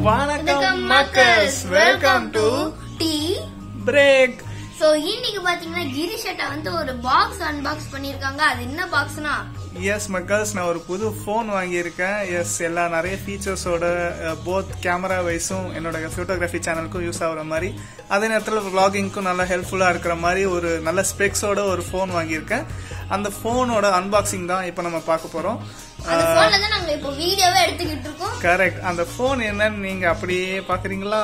வணக்கம் மக்கள்ஸ் welcome to the break so இன்னைக்கு பாத்தீங்கன்னா கிரிஷட்டா வந்து ஒரு பாக்ஸ் அன்பாக்ஸ் பண்ணிருக்காங்க அது என்ன பாக்ஸ்னா எஸ் மக்கள்ஸ் நான் ஒரு புது ஃபோன் வாங்கியிருக்கேன் எஸ் எல்லா நிறைய ஃபீச்சர்ஸோட போத் கேமரா வைஸும் என்னோட ஃபோட்டோகிராஃபி சேனலுக்கும் யூஸ் ஆகுற மாதிரி அதே நேரத்தில் vloggingக்கும் நல்லா ஹெல்ப்ஃபுல்லாக இருக்கிற மாதிரி ஒரு நல்ல ஸ்பெக்ஸோட ஒரு ஃபோன் வாங்கியிருக்கேன் அந்த ஃபோனோட அன்பாக்சிங் தான் இப்போ நம்ம பார்க்க போகிறோம் அந்த போன்ல தான் நாங்க இப்போ வீடியோவே எடுத்துக்கிட்டு இருக்கோம் கரெக்ட் அந்த ஃபோன் என்னன்னு நீங்கள் அப்படியே பார்க்குறீங்களா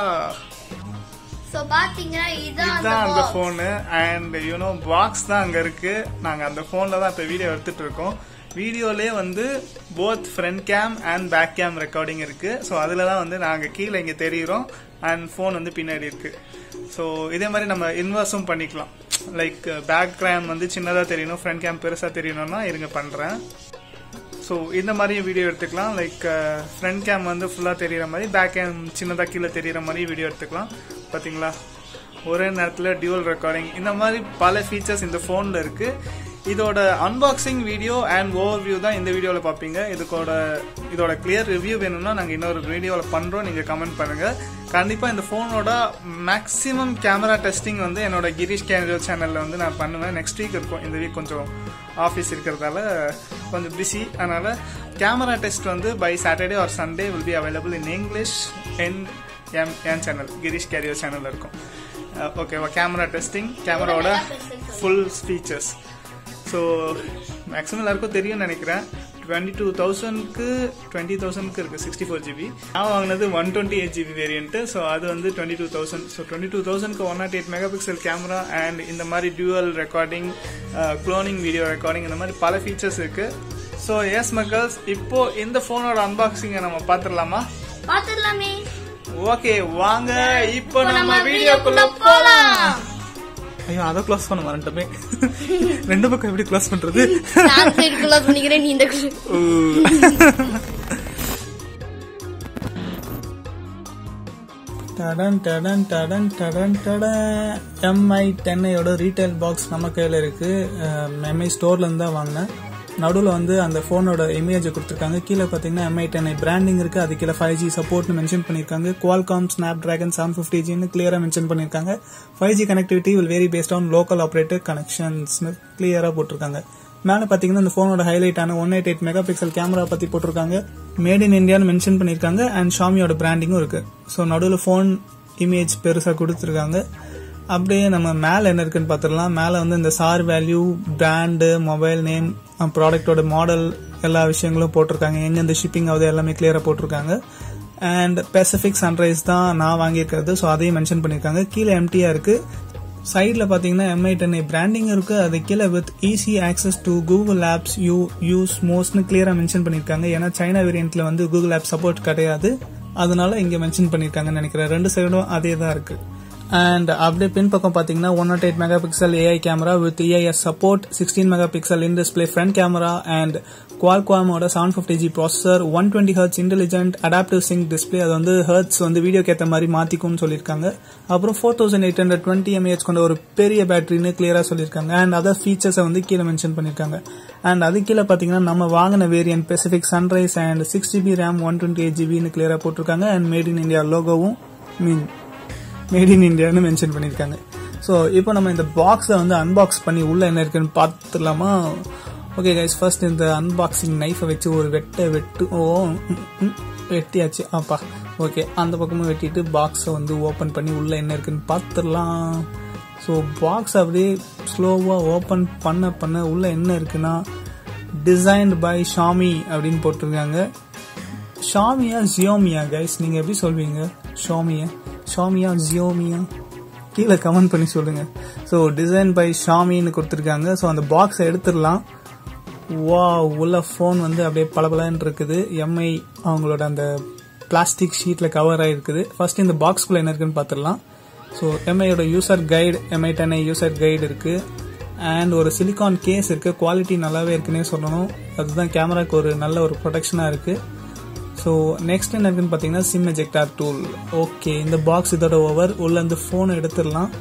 சோ பாத்தீங்கன்னா இதுதான் அந்த இதுதான் அந்த box. Phone and you know box தான் அங்க இருக்கு நாங்க அந்த ஃபோன்ல தான் இப்ப வீடியோ எடுத்துட்டு இருக்கோம் வீடியோலயே வந்து both front cam and back cam recording இருக்கு ஸோ அதுல தான் வந்து நாங்க கீழே இங்க தெரியுறோம் அண்ட் ஃபோன் வந்து பின்னாடி இருக்கு ஸோ இதே மாதிரி நம்ம இன்வெர்ஸும் பண்ணிக்கலாம் லைக் பேக் கேம் வந்து சின்னதா தெரியணும் ஃப்ரண்ட் கேம் பெருசா தெரியணும்னா இருங்க பண்றேன் ஸோ இந்த மாதிரி வீடியோ எடுத்துக்கலாம் லைக் ஃப்ரண்ட் கேம் வந்து ஃபுல்லாக தெரியிற மாதிரி பேக் கேம் சின்னதாக கீழே தெரியிற மாதிரி வீடியோ எடுத்துக்கலாம் பார்த்தீங்களா ஒரே நேரத்தில் டியூவல் ரெக்கார்டிங் இந்த மாதிரி பல ஃபீச்சர்ஸ் இந்த ஃபோனில் இருக்குது இதோட unboxing video and overview தான் இந்த வீடியோவில் பார்ப்பீங்க இதுக்கோட இதோட கிளியர் ரிவ்யூ வேணும்னா நாங்கள் இன்னொரு வீடியோவில் பண்ணுறோம் நீங்கள் கமெண்ட் பண்ணுங்கள் கண்டிப்பாக இந்த ஃபோனோட மேக்ஸிமம் கேமரா டெஸ்டிங் வந்து என்னோட கிரீஷ் கேமரா சேனலில் வந்து நான் பண்ணுவேன் நெக்ஸ்ட் வீக் இருக்கும் இந்த வீக் கொஞ்சம் ஆஃபீஸ் இருக்கிறதால கொஞ்சம் பிஸி அதனால கேமரா டெஸ்ட் வந்து by Saturday or Sunday will be available in English in in in channel Girish career channel இருக்கும் ஓகேவா கேமரா டெஸ்டிங் கேமராவோட ஃபுல் ஃபீச்சர்ஸ் ஸோ மேக்ஸிமம் எல்லாருக்கும் தெரியும்னு நினைக்கிறேன் டுவெண்ட்டி டூ தௌசண்ட்க்கு டுவெண்ட்டி தௌசண்ட்க்கு இருக்குது சிக்ஸ்டி ஃபோர் ஜிபி நான் வாங்கினது one twenty eight GB variant so அது வந்து twenty two thousand so twenty two தௌசண்ட்க்கு one nought eight megapixel camera and இந்த மாதிரி dual recording cloning video recording இந்த மாதிரி பல ஃபீச்சர்ஸ் இருக்குது ஸோ எஸ் மக்கள்ஸ் இப்போ இந்த ஃபோனோட அன்பாக்சிங்கை நம்ம பார்த்துடலாமா பாத்துடலாமே ஓகே வாங்க இப்போ நம்ம நம்ம வீடியோக்குள்ள வீடியோக்குள்ள போலாம் ஐயோ அதை க்ளோஸ் பண்ண மறந்துட்டமே ரெண்டு பக்கம் எப்படி க்ளோஸ் பண்றது நான் சைடு க்ளோஸ் பண்ணிக்கிறேன் நீ இந்த டடன் டடன் டடன் டடன் டடன் எம்ஐ டென்னையோட ரீட்டைல் பாக்ஸ் நம்ம கையில் இருக்கு எம்ஐ ஸ்டோர்ல இருந்து தான் வாங்கினேன் நடுவில் வந்து அந்த ஃபோனோட இமேஜ் கொடுத்துருக்காங்க கீழே பார்த்தீங்கன்னா எம்ஐ டென் பிராண்டிங் இருக்கு அது கீழே ஃபைவ் ஜி சப்போர்ட்னு மென்ஷன் பண்ணியிருக்காங்க Qualcomm snapdragon seven fifty ஜின்னு கிளியராக மென்ஷன் பண்ணியிருக்காங்க five G connectivity will vary based on local operator கனெக்ஷன்ஸ்னு கிளியராக போட்டிருக்காங்க மேலே பார்த்தீங்கன்னா இந்த ஃபோனோட ஹைலைட்டான one eight eight megapixel camera பற்றி போட்டிருக்காங்க மேட் இன் இந்தியான்னு மென்ஷன் பண்ணியிருக்காங்க அண்ட் ஷாமியோட பிராண்டிங்கும் இருக்கு ஸோ நடுவில் ஃபோன் இமேஜ் பெருசாக கொடுத்துருக்காங்க அப்படியே நம்ம மேலே என்ன இருக்குன்னு பார்த்துடலாம் மேலே வந்து இந்த sir value brand mobile name ப்ராடக்டோட மாடல் எல்லா விஷயங்களும் போட்டிருக்காங்க எங்கெந்த ஷிப்பிங் ஆகுது எல்லாமே கிளியராக போட்டிருக்காங்க அண்ட் பெசிபிக் சன்ரைஸ் தான் நான் வாங்கியிருக்கிறது ஸோ அதையும் மென்ஷன் பண்ணியிருக்காங்க கீழே எம்டியா இருக்கு சைடில் பார்த்தீங்கன்னா எம்ஐ டென் பிராண்டிங் இருக்கு அது கீழே with easy access to Google apps you use மோஸ்ட்னு கிளியராக மென்ஷன் பண்ணியிருக்காங்க ஏன்னா சைனா வேரியன்ட்ல வந்து கூகுள் ஆப் சப்போர்ட் கிடையாது அதனால இங்கே மென்ஷன் பண்ணியிருக்காங்கன்னு நினைக்கிறேன் ரெண்டு சைடும் அதே தான் இருக்கு அண்ட் அப்படியே பின் பக்கம் பார்த்தீங்கன்னா one nought eight megapixel AI camera with AIS support sixteen megapixel in display front camera and குவால்காமோட seven fifty G processor one twenty hertz intelligent adaptive sync display அது வந்து ஹர்ட்ஸ் வந்து வீடியோக்கு ஏற்ற மாதிரி மாத்திக்கும்னு சொல்லியிருக்காங்க அப்புறம் four thousand eight hundred twenty mAh கொண்ட ஒரு பெரிய பேட்டரின்னு கிளியரா சொல்லியிருக்காங்க அண்ட் அதர் ஃபீச்சர்ஸை வந்து கீழே மென்ஷன் பண்ணியிருக்காங்க அண்ட் அது கீழே பார்த்தீங்கன்னா நம்ம வாங்கின variant pacific sunrise and six GB RAM one twenty eight ஜிபின்னு கிளியரா போட்டிருக்காங்க அண்ட் மேட் இன் இந்தியா லோகோவும் மீன் மேட் இன் இந்தியான்னு மென்ஷன் பண்ணியிருக்காங்க ஸோ இப்போ நம்ம இந்த பாக்ஸை வந்து அன்பாக்ஸ் பண்ணி உள்ள என்ன இருக்குன்னு பார்த்துலாமா ஓகே கைஸ் ஃபர்ஸ்ட் இந்த அன்பாக்சிங் நைஃபை வச்சு ஒரு வெட்டை வெட்டு ஓ ம், ம், வெட்டியாச்சு ஆப்பா ஓகே அந்த பக்கமும் வெட்டிட்டு பாக்ஸை வந்து ஓப்பன் பண்ணி உள்ள என்ன இருக்குன்னு பார்த்துடலாம் ஸோ பாக்ஸ் அப்படியே ஸ்லோவாக ஓப்பன் பண்ண பண்ண உள்ள என்ன இருக்குன்னா டிசைன்டு பை ஷாமி அப்படின்னு போட்டிருக்காங்க ஷாமியா ஜியோமியா கைஸ் நீங்க எப்படி சொல்வீங்க ஷாமியா ஷாமியா ஜியோமியா கீழே கமெண்ட் பண்ணி சொல்லுங்க ஸோ டிசைன் பை ஷாமின்னு கொடுத்துருக்காங்க ஸோ அந்த பாக்ஸை எடுத்துடலாம் வா உள்ள ஃபோன் வந்து அப்படியே பளபளன்னு இருக்குது எம்ஐ அவங்களோட அந்த பிளாஸ்டிக் ஷீட்டில் கவர் ஆகிருக்குது ஃபர்ஸ்ட் இந்த பாக்ஸ்குள்ளே என்ன இருக்குன்னு பார்த்துடலாம் ஸோ எம்ஐயோட user guide MI ten user guide இருக்கு அண்ட் ஒரு சிலிகான் கேஸ் இருக்கு குவாலிட்டி நல்லாவே இருக்குன்னே சொல்லணும் அதுதான் கேமராக்கு ஒரு நல்ல ஒரு ப்ரொடெக்ஷனாக இருக்கு ஸோ நெக்ஸ்ட் என்ன இருக்குன்னு பார்த்தீங்கன்னா சிம் எஜெக்டார் டூல் ஓகே இந்த பாக்ஸ் இதோட ஓவர் உள்ள இந்த ஃபோனை எடுத்துடலாம்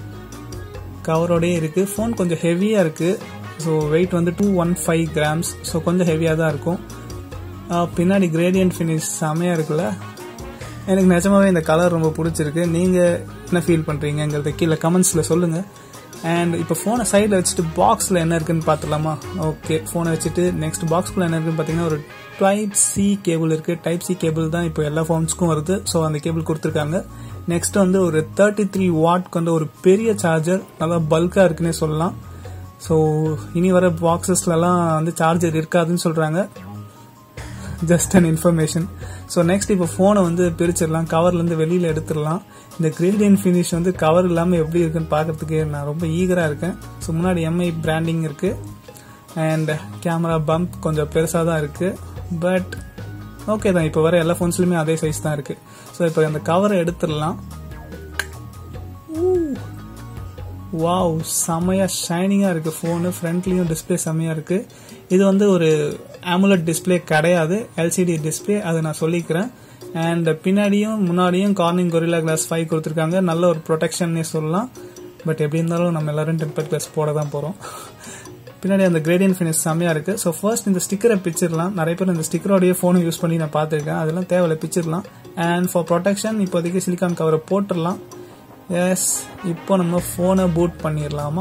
கவரோடயே இருக்கு ஃபோன் கொஞ்சம் ஹெவியாக இருக்கு ஸோ வெயிட் வந்து two one five grams so கொஞ்சம் ஹெவியாக தான் இருக்கும் ஆஹ் பின்னாடி கிரேடியன்ட் ஃபினிஷ் செமையாக இருக்குல்ல எனக்கு நிஜமாவே இந்த கலர் ரொம்ப பிடிச்சிருக்கு நீங்கள் என்ன ஃபீல் பண்ணுறீங்கிறத கீழே கமெண்ட்ஸில் சொல்லுங்கள் அண்ட் இப்போ ஃபோனை சைடில் வச்சுட்டு பாக்ஸில் என்ன இருக்குன்னு பார்த்துலாமா ஓகே ஃபோனை வச்சுட்டு நெக்ஸ்ட் பாக்ஸ்குள்ளே என்ன இருக்குன்னு பார்த்தீங்கன்னா ஒரு டைப் சி கேபிள் இருக்குது டைப் சி கேபிள் தான் இப்போ எல்லா ஃபோன்ஸ்க்கும் வருது ஸோ அந்த கேபிள் கொடுத்துருக்காங்க நெக்ஸ்ட் வந்து ஒரு தேர்ட்டி த்ரீ வாட் கொண்ட ஒரு பெரிய சார்ஜர் நல்லா பல்காக இருக்குன்னே சொல்லலாம் ஸோ இனி வர பாக்ஸஸ்லலாம் வந்து சார்ஜர் இருக்காதுன்னு சொல்கிறாங்க just an information so next இப்போ ஃபோனை வந்து பிரிச்சிடலாம் கவர்லேருந்து வெளியில் எடுத்துடலாம் இந்த கிரேடியன் ஃபினிஷ் வந்து கவர் இல்லாமல் எப்படி இருக்குன்னு பார்க்கறதுக்கு நான் ரொம்ப ஈகராக இருக்கேன் ஸோ முன்னாடி எம்ஐ பிராண்டிங் இருக்குது அண்ட் கேமரா பம்ப் கொஞ்சம் பெருசாக தான் இருக்குது பட் ஓகே தான் இப்போ வர எல்லா ஃபோன்ஸ்லையுமே அதே சைஸ் தான் இருக்குது ஸோ இப்போ அந்த கவரை எடுத்துடலாம் வாவ் செமையா ஷைனிங்காக இருக்குது ஃபோனு ஃப்ரண்ட்லேயும் டிஸ்பிளே செம்மையாக இருக்குது இது வந்து ஒரு ஆமுலட் டிஸ்பிளே கிடையாது எல்சிடி டிஸ்பிளே அதை நான் சொல்லிக்கிறேன் அண்ட் பின்னாடியும் முன்னாடியும் கார்னிங் கொரில்லா கிளாஸ் ஃபைவ் கொடுத்துருக்காங்க நல்ல ஒரு ப்ரொடெக்ஷன்னே சொல்லலாம் பட் எப்படி இருந்தாலும் நம்ம எல்லாரும் டெம்பர் கிளாஸ் போட தான் போகிறோம் பின்னாடி அந்த கிரேடியன் ஃபினிஷ் செம்மையாக இருக்குது ஸோ ஃபர்ஸ்ட் இந்த ஸ்டிக்கரை பிச்சிடலாம் நிறைய பேர் இந்த ஸ்டிக்கரோடைய ஃபோனை யூஸ் பண்ணி நான் பார்த்துருக்கேன் அதெல்லாம் தேவையில்ல பிச்சிடலாம் அண்ட் ஃபார் ப்ரொடெக்ஷன் இப்போதைக்கு சிலிக்கான் கவரை போட்டுடலாம் எஸ் இப்போ நம்ம ஃபோனை பூட் பண்ணிடலாமா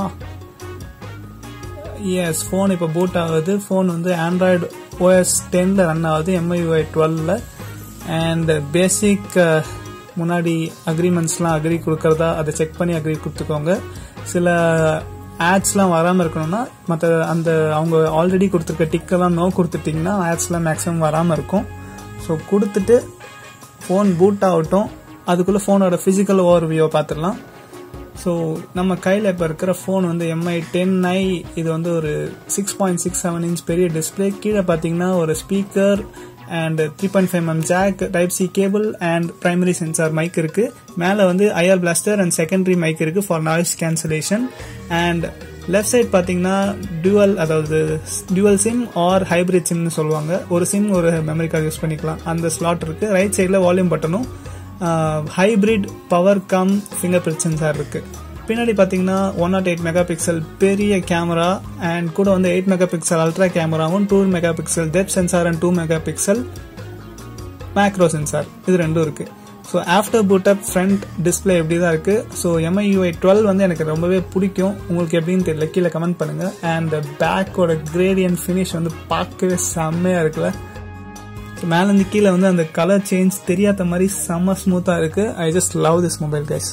எஸ் ஃபோன் இப்போ பூட் ஆகுது ஃபோன் வந்து ஆண்ட்ராய்டு ஓஎஸ் டென்னில் ரன் ஆகுது எம்ஐஒய் டுவெல்ல அண்ட் பேசிக் முன்னாடி அக்ரிமெண்ட்ஸ்லாம் அக்ரி கொடுக்கறதா அதை செக் பண்ணி அக்ரி கொடுத்துக்கோங்க சில ஆட்ஸ்லாம் வராமல் இருக்கணும்னா மற்ற அந்த அவங்க ஆல்ரெடி கொடுத்துருக்க டிக்கெல்லாம் நோ கொடுத்துட்டிங்கன்னா ஆட்ஸ்லாம் மேக்ஸிமம் வராமல் இருக்கும் ஸோ கொடுத்துட்டு ஃபோன் பூட் ஆகட்டும் அதுக்குள்ளே ஃபோனோட ஃபிசிக்கல் ஓவர் வியூவை பார்த்துடலாம் ஸோ நம்ம கையில் இப்போ இருக்கிற ஃபோன் வந்து எம்ஐ டென் ஐ இது வந்து ஒரு six point six seven inch பெரிய டிஸ்பிளே கீழே பார்த்தீங்கன்னா ஒரு speaker and three point five M jack type C cable and primary sensor mic இருக்கு மேலே வந்து IR blaster and secondary mic இருக்கு for noise cancellation and left side பார்த்தீங்கன்னா dual அதாவது டியூவல் சிம் ஆர் ஹைபிரிட் சிம்னு சொல்லுவாங்க ஒரு சிம் ஒரு மெமரி கார்டு யூஸ் பண்ணிக்கலாம் அந்த ஸ்லாட் இருக்கு ரைட் சைடில் வால்யூம் பட்டனும் hybrid power cum fingerprint sensor இருக்கு பின்னாடி பார்த்தீங்கன்னா one nought eight megapixel பெரிய கேமரா அண்ட் கூட வந்து எயிட் மெகா பிக்சல் அல்ட்ரா கேமராவும் two megapixel depth sensor and two megapixel macro sensor இது ரெண்டும் இருக்கு so after boot up front display எப்படி தான் இருக்கு ஸோ எம்ஐயூஐ டுவெல் வந்து எனக்கு ரொம்பவே பிடிக்கும் உங்களுக்கு எப்படின்னு தெரியல கீழே கமெண்ட் பண்ணுங்க அண்ட் பேக்கோட கிரேடியன் ஃபினிஷ் வந்து பார்க்கவே செம்மையா இருக்குல்ல மேலேருந்து கீழே வந்து அந்த கலர் சேஞ்ச் தெரியாத மாதிரி செம்ம ஸ்மூத்தாக இருக்கு I just love this mobile guys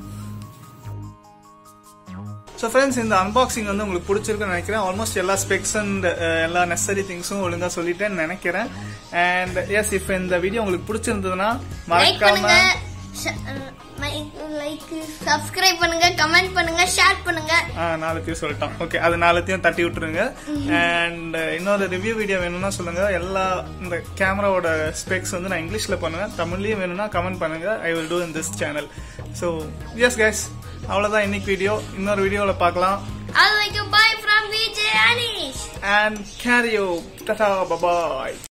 so friends இந்த அன்பாக்சிங் வந்து உங்களுக்கு பிடிச்சிருக்குன்னு நினைக்கிறேன் ஆல்மோஸ்ட் எல்லா ஸ்பெக்ஸ் அண்ட் எல்லா நெசசரி திங்ஸும் ஒழுங்காக சொல்லிட்டேன்னு நினைக்கிறேன் அண்ட் எஸ் இப்போ இந்த வீடியோ உங்களுக்கு பிடிச்சிருந்ததுன்னா லைக் மறக்காம பண்ணுங்க லைக் சப்ஸ்கிரைப் பண்ணுங்க கமெண்ட் பண்ணுங்க ஷேர் பண்ணுங்க ஆ நாலுத்தையும் சொல்லிட்டோம் ஓகே அது நாலுத்தையும் தட்டி விட்டுருங்க அண்ட் இன்னொரு ரிவ்யூ வீடியோ வேணும்னா சொல்லுங்க எல்லா இந்த கேமராவோட ஸ்பெக்ஸ் வந்து நான் இங்கிலீஷ்ல பண்ணுவேன் தமிழ்லயும் வேணும்னா கமெண்ட் பண்ணுங்க I will do in this channel so yes guys அவ்வளோதான் இன்னைக்கு வீடியோ இன்னொரு வீடியோவில் பார்க்கலாம் அது வரைக்கும் bye from Vijay Aneesh and கேரியோ டட்டா பபாய்